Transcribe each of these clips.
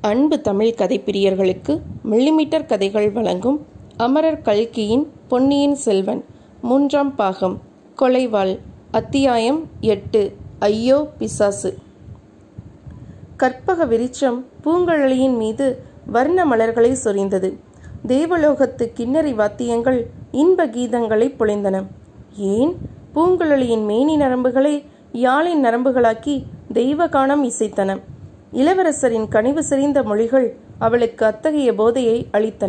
அன்பு தமிழ் கதைப்பிரியர்களுக்கு மில்லிமீட்டர் கதைகள் வழங்கும் அமரர் கல்கியின் பொன்னியின் செல்வன் மூன்றாம் பாகம் கொலைவாள் அத்தியாயம் எட்டு ஐயோ பிசாசு கற்பக விருட்சம் பூங்கழலியின் மீது வர்ண மலர்களை சொரிந்தது தேவலோகத்து கிண்ணறி வாத்தியங்கள் இன்ப கீதங்களை பொழிந்தன ஏன் பூங்குழலியின் மேனி நரம்புகளை யாழின் நரம்புகளாக்கி தெய்வகானம் இசைத்தன இளவரசரின் கனிவு செறிந்த மொழிகள் அவளுக்கு அத்தகைய போதையை அளித்தன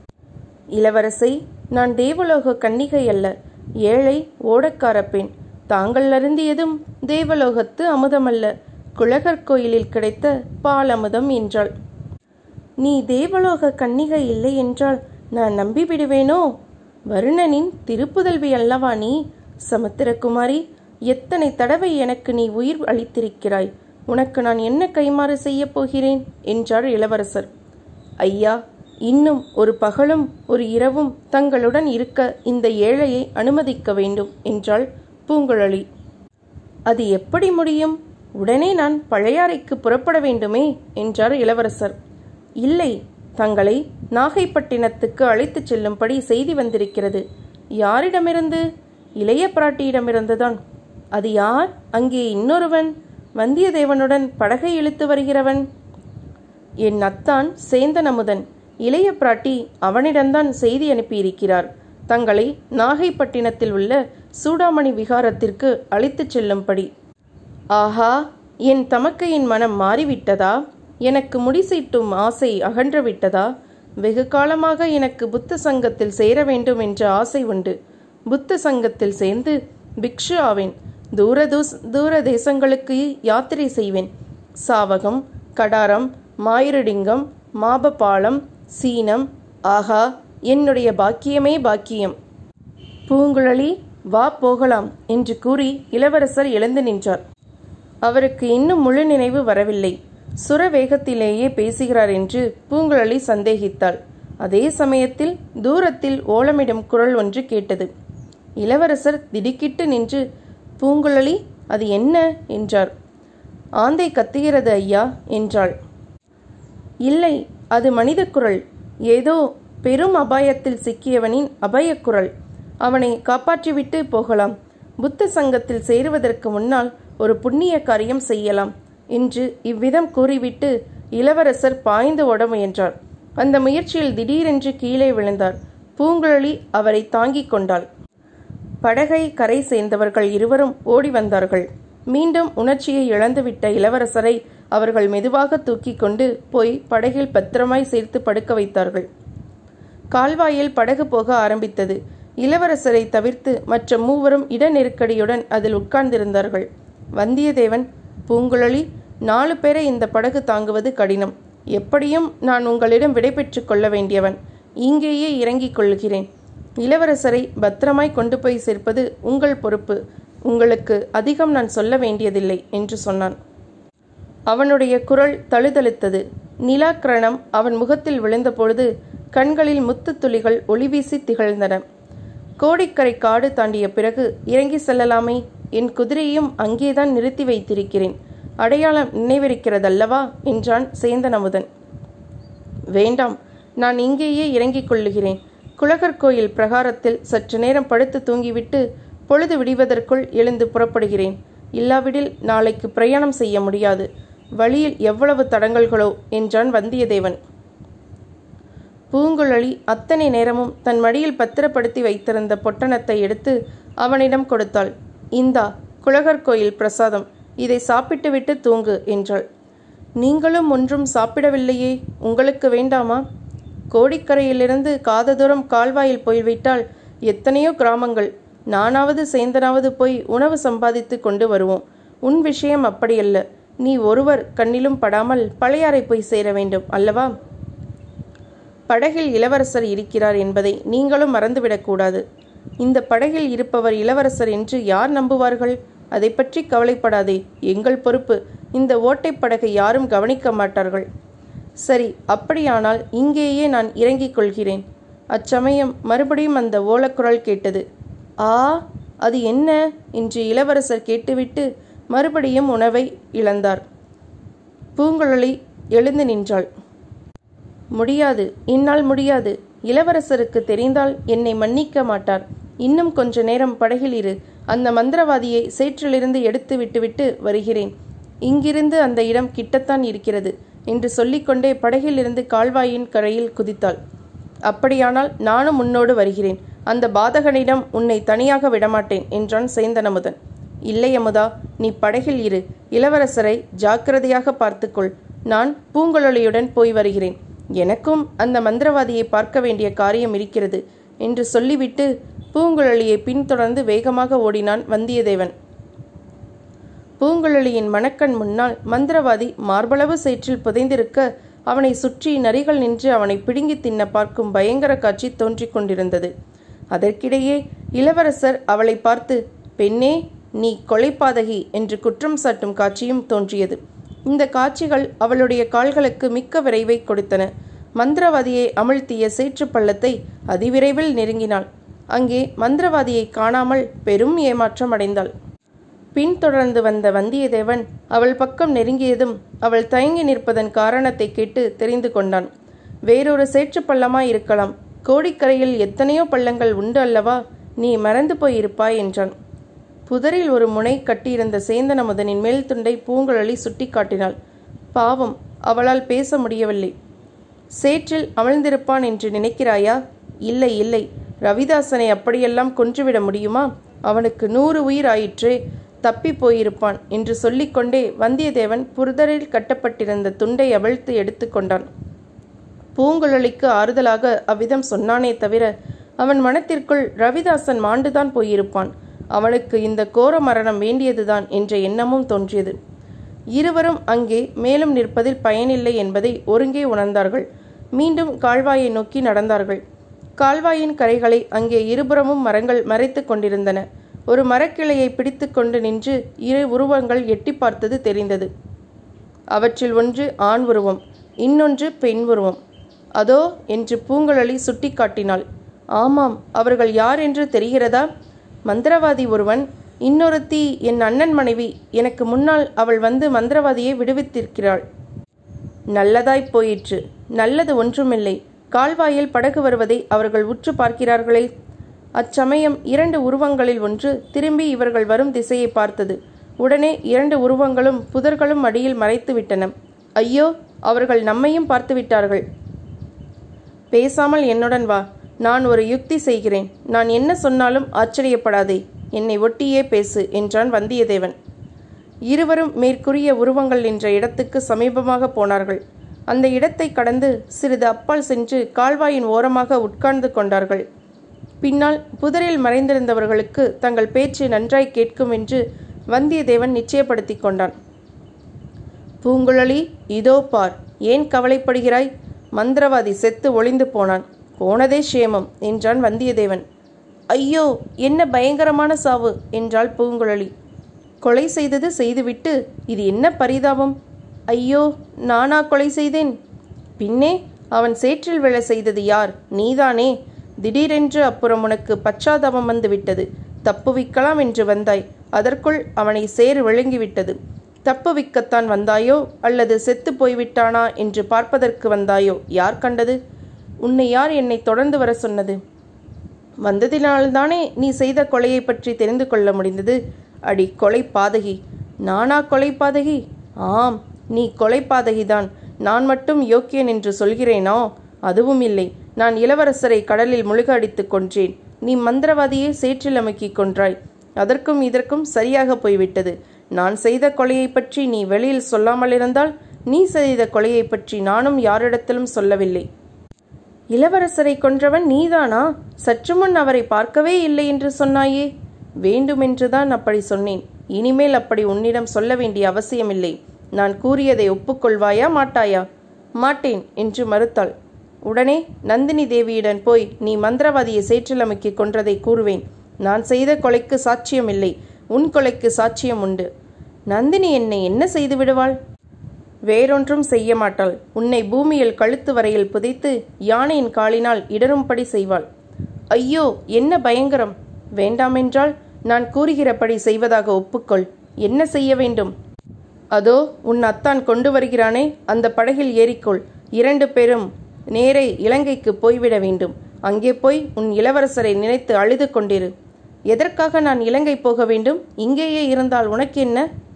இளவரசை நான் தேவலோக கன்னிகை அல்ல ஏழை ஓடக்கார பெண் தாங்கள் அருந்தியதும் தேவலோகத்து அமுதமல்ல குழகர் கோயிலில் கிடைத்த பால் அமுதம் என்றாள் நீ தேவலோக கன்னிகை இல்லை என்றால் நான் நம்பி விடுவேனோ வருணனின் திருப்புதல்வி அல்லவா நீ சமுத்திரகுமாரி எத்தனை தடவை எனக்கு நீ உயிர் அளித்திருக்கிறாய் உனக்கு நான் என்ன கைமாறு செய்யப் போகிறேன் என்றார் இளவரசர் ஐயா இன்னும் ஒரு பகலும் ஒரு இரவும் தங்களுடன் இருக்க இந்த ஏழையை அனுமதிக்க வேண்டும் என்றாள் பூங்குழலி அது எப்படி முடியும் உடனே நான் பழையாறைக்கு புறப்பட வேண்டுமே என்றார் இளவரசர் இல்லை தங்களை நாகைப்பட்டினத்துக்கு அழைத்துச் செல்லும்படி செய்தி வந்திருக்கிறது யாரிடமிருந்து இளைய பிராட்டியிடமிருந்துதான் அது யார் அங்கே இன்னொருவன் வந்தியத்தேவனுடன் படகை இழுத்து வருகிறவன் என் அத்தான் சேந்தன் அமுதன் இளைய பிராட்டி அவனிடம்தான் செய்தி அனுப்பியிருக்கிறார் தங்களை நாகைப்பட்டினத்தில் உள்ள சூடாமணி விகாரத்திற்கு அழைத்துச் செல்லும்படி ஆஹா என் தமக்கையின் மனம் மாறிவிட்டதா எனக்கு முடிசீட்டும் ஆசை அகன்று விட்டதா வெகு காலமாக எனக்கு புத்த சங்கத்தில் சேர வேண்டும் என்ற ஆசை உண்டு புத்த சங்கத்தில் சேர்ந்து பிக்ஷு ஆவேன் தூர தூஸ் தூர தேசங்களுக்கு யாத்திரை செய்வேன் சாவகம் கடாரம் மாயிரடிங்கம் மாபபாலம் சீனம் ஆஹா என்னுடைய பாக்கியமே பாக்கியம் பூங்குழலி வா போகலாம் என்று கூறி இளவரசர் எழுந்து நின்றார் அவருக்கு இன்னும் முழு நினைவு வரவில்லை சுர வேகத்திலேயே பேசுகிறார் என்று பூங்குழலி சந்தேகித்தாள் அதே சமயத்தில் தூரத்தில் ஓலமிடும் குரல் ஒன்று கேட்டது இளவரசர் திடுக்கிட்டு நின்று பூங்குழலி அது என்ன என்றார் ஆந்தை கத்துகிறது ஐயா என்றாள் இல்லை அது மனித குரல் ஏதோ பெரும் அபாயத்தில் சிக்கியவனின் அபயக்குரல் அவனை காப்பாற்றிவிட்டு போகலாம் புத்த சங்கத்தில் சேருவதற்கு முன்னால் ஒரு புண்ணிய காரியம் செய்யலாம் என்று இவ்விதம் கூறிவிட்டு இளவரசர் பாய்ந்து ஓட முயன்றார் அந்த முயற்சியில் திடீரென்று கீழே விழுந்தார் பூங்குழலி அவரை தாங்கிக் கொண்டாள் படகை கரை சேர்ந்தவர்கள் இருவரும் ஓடி வந்தார்கள் மீண்டும் உணர்ச்சியை இழந்துவிட்ட இளவரசரை அவர்கள் மெதுவாக தூக்கி கொண்டு போய் படகில் பத்திரமாய் சேர்த்து படுக்க வைத்தார்கள் கால்வாயில் படகு போக ஆரம்பித்தது இளவரசரை தவிர்த்து மற்ற மூவரும் இட நெருக்கடியுடன் அதில் உட்கார்ந்திருந்தார்கள் வந்தியத்தேவன் பூங்குழலி நாலு பேரை இந்த படகு தாங்குவது கடினம் எப்படியும் நான் உங்களிடம் விடைபெற்று கொள்ள வேண்டியவன் இங்கேயே இறங்கிக் கொள்கிறேன் இளவரசரை பத்திரமாய் கொண்டு போய் சேர்ப்பது உங்கள் பொறுப்பு உங்களுக்கு அதிகம் நான் சொல்ல வேண்டியதில்லை என்று சொன்னான் அவனுடைய குரல் தழுதழுத்தது நிலாக்கிரணம் அவன் முகத்தில் விழுந்தபொழுது கண்களில் முத்து துளிகள் ஒளிவீசி திகழ்ந்தன கோடிக்கரை காடு தாண்டிய பிறகு இறங்கி செல்லலாமே என் குதிரையும் அங்கேதான் நிறுத்தி வைத்திருக்கிறேன் அடையாளம் நினைவிருக்கிறதல்லவா என்றான் சேந்தன் அமுதன் வேண்டாம் நான் இங்கேயே இறங்கிக் கொள்ளுகிறேன் குலகர் கோயில் பிரகாரத்தில் சற்று நேரம் படுத்து தூங்கிவிட்டு பொழுது விடிவதற்குள் எழுந்து புறப்படுகிறேன் இல்லாவிடில் நாளைக்கு பிரயாணம் செய்ய முடியாது வழியில் எவ்வளவு தடங்கல்களோ என்றான் வந்தியத்தேவன் பூங்குழலி அத்தனை நேரமும் தன் மடியில் பத்திரப்படுத்தி வைத்திருந்த பொட்டணத்தை எடுத்து அவனிடம் கொடுத்தாள் இந்தா குலகர் கோயில் பிரசாதம் இதை சாப்பிட்டுவிட்டு தூங்கு என்றாள் நீங்களும் ஒன்றும் சாப்பிடவில்லையே உங்களுக்கு வேண்டாமா கோடிக்கரையிலிருந்து காத தூரம் கால்வாயில் போய்விட்டால் எத்தனையோ கிராமங்கள் நானாவது சேந்தனாவது போய் உணவு சம்பாதித்து கொண்டு வருவோம் உன் விஷயம் அப்படியல்ல நீ ஒருவர் கண்ணிலும் படாமல் பழையாறை போய் சேர வேண்டும் அல்லவா படகில் இளவரசர் இருக்கிறார் என்பதை நீங்களும் மறந்துவிடக்கூடாது இந்த படகில் இருப்பவர் இளவரசர் என்று யார் நம்புவார்கள் அதை பற்றி கவலைப்படாதே எங்கள் பொறுப்பு இந்த ஓட்டைப் படகை யாரும் கவனிக்க மாட்டார்கள் சரி அப்படியானால் இங்கேயே நான் இறங்கிக் கொள்கிறேன் அச்சமயம் மறுபடியும் அந்த ஓலக்குரல் கேட்டது ஆ அது என்ன என்று இளவரசர் கேட்டுவிட்டு மறுபடியும் உணவை இழந்தார் பூங்குழலி எழுந்து நின்றாள் முடியாது இந்நாள் முடியாது இளவரசருக்கு தெரிந்தால் என்னை மன்னிக்க மாட்டார் இன்னும் கொஞ்ச நேரம் படகில் இரு அந்த மந்திரவாதியை சேற்றிலிருந்து எடுத்து விட்டுவிட்டு வருகிறேன் இங்கிருந்து அந்த இடம் கிட்டத்தான் இருக்கிறது என்று சொல்லிக்கொண்டே படகிலிருந்து கால்வாயின் கரையில் குதித்தாள் அப்படியானால் நானும் உன்னோடு வருகிறேன் அந்த பாதகனிடம் உன்னை தனியாக விடமாட்டேன் என்றான் சேந்தனமுதன் இல்லை அமுதா நீ படகில் இரு இளவரசரை ஜாக்கிரதையாக பார்த்துக்கொள் நான் பூங்குழலியுடன் போய் வருகிறேன் எனக்கும் அந்த மந்திரவாதியை பார்க்க வேண்டிய காரியம் இருக்கிறது என்று சொல்லிவிட்டு பூங்குழலியை பின்தொடர்ந்து வேகமாக ஓடினான் வந்தியத்தேவன் பூங்குழலியின் மணக்கண் முன்னால் மந்திரவாதி மார்பளவு சேற்றில் புதைந்திருக்க அவனை சுற்றி நரிகள் நின்று அவனை பிடுங்கி தின்ன பார்க்கும் பயங்கர காட்சி தோன்றிக் கொண்டிருந்தது அதற்கிடையே இளவரசர் அவளை பார்த்து பெண்ணே நீ கொலைப்பாதகி என்று குற்றம் சாட்டும் காட்சியும் தோன்றியது இந்த காட்சிகள் அவளுடைய கால்களுக்கு மிக்க விரைவை கொடுத்தன மந்திரவாதியை அமிழ்த்திய சேற்று பள்ளத்தை அதிவிரைவில் நெருங்கினாள் அங்கே மந்திரவாதியை காணாமல் பெரும் ஏமாற்றம் அடைந்தாள் பின்தொடர்ந்து வந்த வந்தியத்தேவன் அவள் பக்கம் நெருங்கியதும் அவள் தயங்கி நிற்பதன் காரணத்தை கேட்டு தெரிந்து கொண்டான் வேறொரு சேற்று பள்ளமாய் இருக்கலாம் கோடிக்கரையில் எத்தனையோ பள்ளங்கள் உண்டு அல்லவா நீ மறந்து போயிருப்பாய் என்றான் புதரில் ஒரு முனை கட்டியிருந்த சேந்தனமுதனின் மேல் துண்டை பூங்குழலி சுட்டி காட்டினாள் பாவம் அவளால் பேச முடியவில்லை சேற்றில் அமழ்ந்திருப்பான் என்று நினைக்கிறாயா இல்லை இல்லை ரவிதாசனை அப்படியெல்லாம் கொன்றுவிட முடியுமா அவனுக்கு நூறு உயிர் ஆயிற்றே தப்பி போயிருப்பான் என்று சொல்லிக்கொண்டே வந்தியத்தேவன் புதரில் கட்டப்பட்டிருந்த துண்டை அவிழ்த்து எடுத்துக்கொண்டான் பூங்குழலிக்கு ஆறுதலாக அவ்விதம் சொன்னானே தவிர அவன் மனத்திற்குள் ரவிதாசன் மாண்டுதான் போயிருப்பான் அவனுக்கு இந்த கோர மரணம் வேண்டியதுதான் என்ற எண்ணமும் தோன்றியது இருவரும் அங்கே மேலும் நிற்பதில் பயனில்லை என்பதை ஒருங்கே உணர்ந்தார்கள் மீண்டும் கால்வாயை நோக்கி நடந்தார்கள் கால்வாயின் கரைகளை அங்கே இருபுறமும் மரங்கள் மறைத்து கொண்டிருந்தன ஒரு மரக்கிளையை பிடித்து கொண்டு நின்று இரு உருவங்கள் எட்டி பார்த்தது தெரிந்தது அவற்றில் ஒன்று ஆண் உருவம் இன்னொன்று பெண் உருவம் அதோ என்று பூங்குழலி சுட்டிக்காட்டினாள் ஆமாம் அவர்கள் யார் என்று தெரிகிறதா மந்திரவாதி ஒருவன் இன்னொருத்தி என் அண்ணன் மனைவி எனக்கு முன்னால் அவள் வந்து மந்திரவாதியை விடுவித்திருக்கிறாள் நல்லதாய் போயிற்று நல்லது ஒன்றுமில்லை கால்வாயில் படகு வருவதை அவர்கள் உற்று பார்க்கிறார்களே அச்சமயம் இரண்டு உருவங்களில் ஒன்று திரும்பி இவர்கள் வரும் திசையை பார்த்தது உடனே இரண்டு உருவங்களும் புதர்களும் அடியில் மறைத்து விட்டன ஐயோ அவர்கள் நம்மையும் பார்த்து விட்டார்கள் பேசாமல் என்னுடன் வா நான் ஒரு யுக்தி செய்கிறேன் நான் என்ன சொன்னாலும் ஆச்சரியப்படாதே என்னை ஒட்டியே பேசு என்றான் வந்தியத்தேவன் இருவரும் மேற்கூறிய உருவங்கள் நின்ற இடத்துக்கு சமீபமாக போனார்கள் அந்த இடத்தை கடந்து சிறிது அப்பால் சென்று கால்வாயின் ஓரமாக உட்கார்ந்து கொண்டார்கள் பின்னால் புதரில் மறைந்திருந்தவர்களுக்கு தங்கள் பேச்சு நன்றாய் கேட்கும் என்று வந்தியத்தேவன் நிச்சயப்படுத்தி கொண்டான் பூங்குழலி இதோ பார் ஏன் கவலைப்படுகிறாய் மந்திரவாதி செத்து ஒளிந்து போனான் போனதே சேமம் என்றான் வந்தியத்தேவன் ஐயோ என்ன பயங்கரமான சாவு என்றாள் பூங்குழலி கொலை செய்தது செய்துவிட்டு இது என்ன பரிதாபம் ஐயோ நானா கொலை செய்தேன் பின்னே அவன் சேற்றில் விழ செய்தது யார் நீதானே திடீரென்று அப்புறம் உனக்கு பச்சாதாபம் வந்து விட்டது தப்புவிக்கலாம் என்று வந்தாய் அதற்குள் அவனை சேறு விழுங்கிவிட்டது தப்புவிக்கத்தான் வந்தாயோ அல்லது செத்து போய்விட்டானா என்று பார்ப்பதற்கு வந்தாயோ யார் கண்டது உன்னை யார் என்னை தொடர்ந்து வர சொன்னது வந்ததினால்தானே நீ செய்த கொலையை பற்றி தெரிந்து கொள்ள முடிந்தது அடி கொலை பாதகி நானா கொலை பாதகி ஆம் நீ கொலை பாதகிதான் நான் மட்டும் யோக்கியன் என்று சொல்கிறேனோ அதுவும் இல்லை நான் இளவரசரை கடலில் முழுக அடித்துக் கொன்றேன் நீ மந்திரவாதியை சேற்றில் அமுக்கிக் கொன்றாய் அதற்கும் இதற்கும் சரியாக போய்விட்டது நான் செய்த கொலையை பற்றி நீ வெளியில் சொல்லாமல் இருந்தால் நீ செய்த கொலையை பற்றி நானும் யாரிடத்திலும் சொல்லவில்லை இளவரசரை கொன்றவன் நீதானா சற்று முன் அவரை பார்க்கவே இல்லை என்று சொன்னாயே வேண்டுமென்றுதான் அப்படி சொன்னேன் இனிமேல் அப்படி உன்னிடம் சொல்ல வேண்டிய அவசியமில்லை நான் கூறியதை ஒப்புக்கொள்வாயா மாட்டாயா மாட்டேன் என்று மறுத்தாள் உடனே நந்தினி தேவியுடன் போய் நீ மந்திரவாதியை சேற்றில் அமுக்கி கொன்றதை கூறுவேன் நான் செய்த கொலைக்கு சாட்சியமில்லை உன் கொலைக்கு சாட்சியம் உண்டு நந்தினி என்னை என்ன செய்து விடுவாள் வேறொன்றும் செய்ய மாட்டாள் உன்னை பூமியில் கழுத்து வரையில் புதைத்து யானையின் காலினால் இடரும்படி செய்வாள் ஐயோ என்ன பயங்கரம் வேண்டாமென்றால் நான் கூறுகிறபடி செய்வதாக ஒப்புக்கொள் என்ன செய்ய வேண்டும் அதோ உன் அத்தான் கொண்டு வருகிறானே அந்த படகில் ஏறிக்கொள் இரண்டு பேரும் நேரே இலங்கைக்கு போய்விட வேண்டும் அங்கே போய் உன் இளவரசரை நினைத்து அழுது கொண்டிரு எதற்காக நான் இலங்கை போக வேண்டும் இங்கேயே இருந்தால் உனக்கு என்ன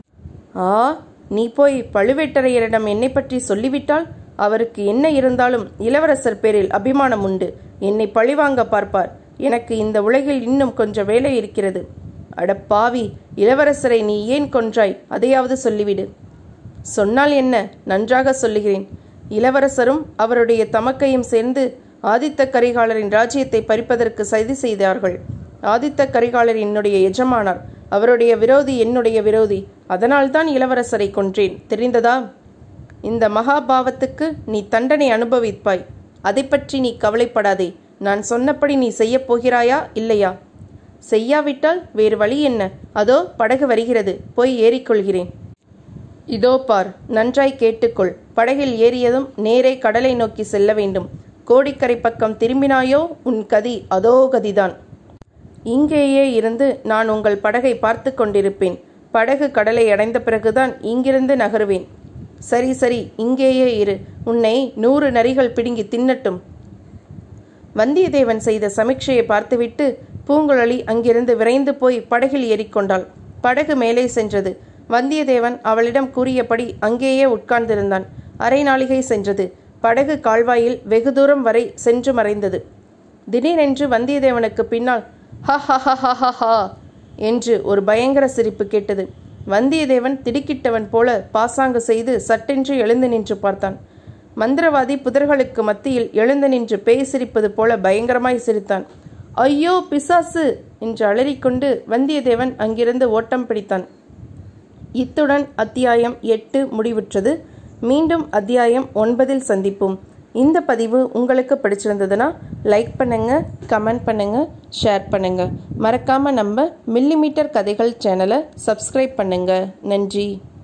ஆ நீ போய் பழுவேட்டரையரிடம் என்னை பற்றி சொல்லிவிட்டால் அவருக்கு என்ன இருந்தாலும் இளவரசர் பேரில் அபிமானம் உண்டு என்னை பழிவாங்க பார்ப்பார் எனக்கு இந்த உலகில் இன்னும் கொஞ்சம் வேலை இருக்கிறது அட பாவி இளவரசரை நீ ஏன் கொன்றாய் அதையாவது சொல்லிவிடு சொன்னால் என்ன நன்றாக சொல்லுகிறேன் இளவரசரும் அவருடைய தமக்கையும் சேர்ந்து ஆதித்த கரிகாலரின் ராஜ்யத்தை பறிப்பதற்கு சதி செய்தார்கள் ஆதித்த கரிகாலர் என்னுடைய எஜமானார் அவருடைய விரோதி என்னுடைய விரோதி அதனால்தான் இளவரசரை கொன்றேன் தெரிந்ததா இந்த மகாபாவத்துக்கு நீ தண்டனை அனுபவிப்பாய் அதை பற்றி நீ கவலைப்படாதே நான் சொன்னபடி நீ செய்யப் போகிறாயா இல்லையா செய்யாவிட்டால் வேறு வழி என்ன அதோ படகு வருகிறது போய் ஏறிக்கொள்கிறேன் இதோ பார் நன்றாய் கேட்டுக்கொள் படகில் ஏறியதும் நேரே கடலை நோக்கி செல்ல வேண்டும் கோடிக்கரை பக்கம் திரும்பினாயோ உன் கதி அதோ கதிதான் இங்கேயே இருந்து நான் உங்கள் படகை பார்த்து கொண்டிருப்பேன் படகு கடலை அடைந்த பிறகுதான் இங்கிருந்து நகருவேன் சரி சரி இங்கேயே இரு உன்னை நூறு நரிகள் பிடுங்கி தின்னட்டும் வந்தியத்தேவன் செய்த சமீட்சையை பார்த்துவிட்டு பூங்குழலி அங்கிருந்து விரைந்து போய் படகில் ஏறிக்கொண்டாள் படகு மேலே சென்றது வந்தியத்தேவன் அவளிடம் கூறியபடி அங்கேயே உட்கார்ந்திருந்தான் அரை நாளிகை சென்றது படகு கால்வாயில் வெகு தூரம் வரை சென்று மறைந்தது திடீரென்று வந்தியத்தேவனுக்கு பின்னால் ஹ ஹ ஹ ஹ ஹ ஹா என்று ஒரு பயங்கர சிரிப்பு கேட்டது வந்தியத்தேவன் திடுக்கிட்டவன் போல பாசாங்கு செய்து சட்டென்று எழுந்து நின்று பார்த்தான் மந்திரவாதி புதர்களுக்கு மத்தியில் எழுந்து நின்று பேய் சிரிப்பது போல பயங்கரமாய் சிரித்தான் ஐயோ பிசாசு என்று அலறிக்கொண்டு வந்தியத்தேவன் அங்கிருந்து ஓட்டம் பிடித்தான் இத்துடன் அத்தியாயம் எட்டு முடிவுற்றது மீண்டும் அத்தியாயம் ஒன்பதில் சந்திப்போம் இந்த பதிவு உங்களுக்கு பிடிச்சிருந்ததுன்னா லைக் பண்ணுங்க கமெண்ட் பண்ணுங்க ஷேர் பண்ணுங்க மறக்காம நம்ம மில்லிமீட்டர் கதைகள் சேனலை சப்ஸ்கிரைப் பண்ணுங்க நன்றி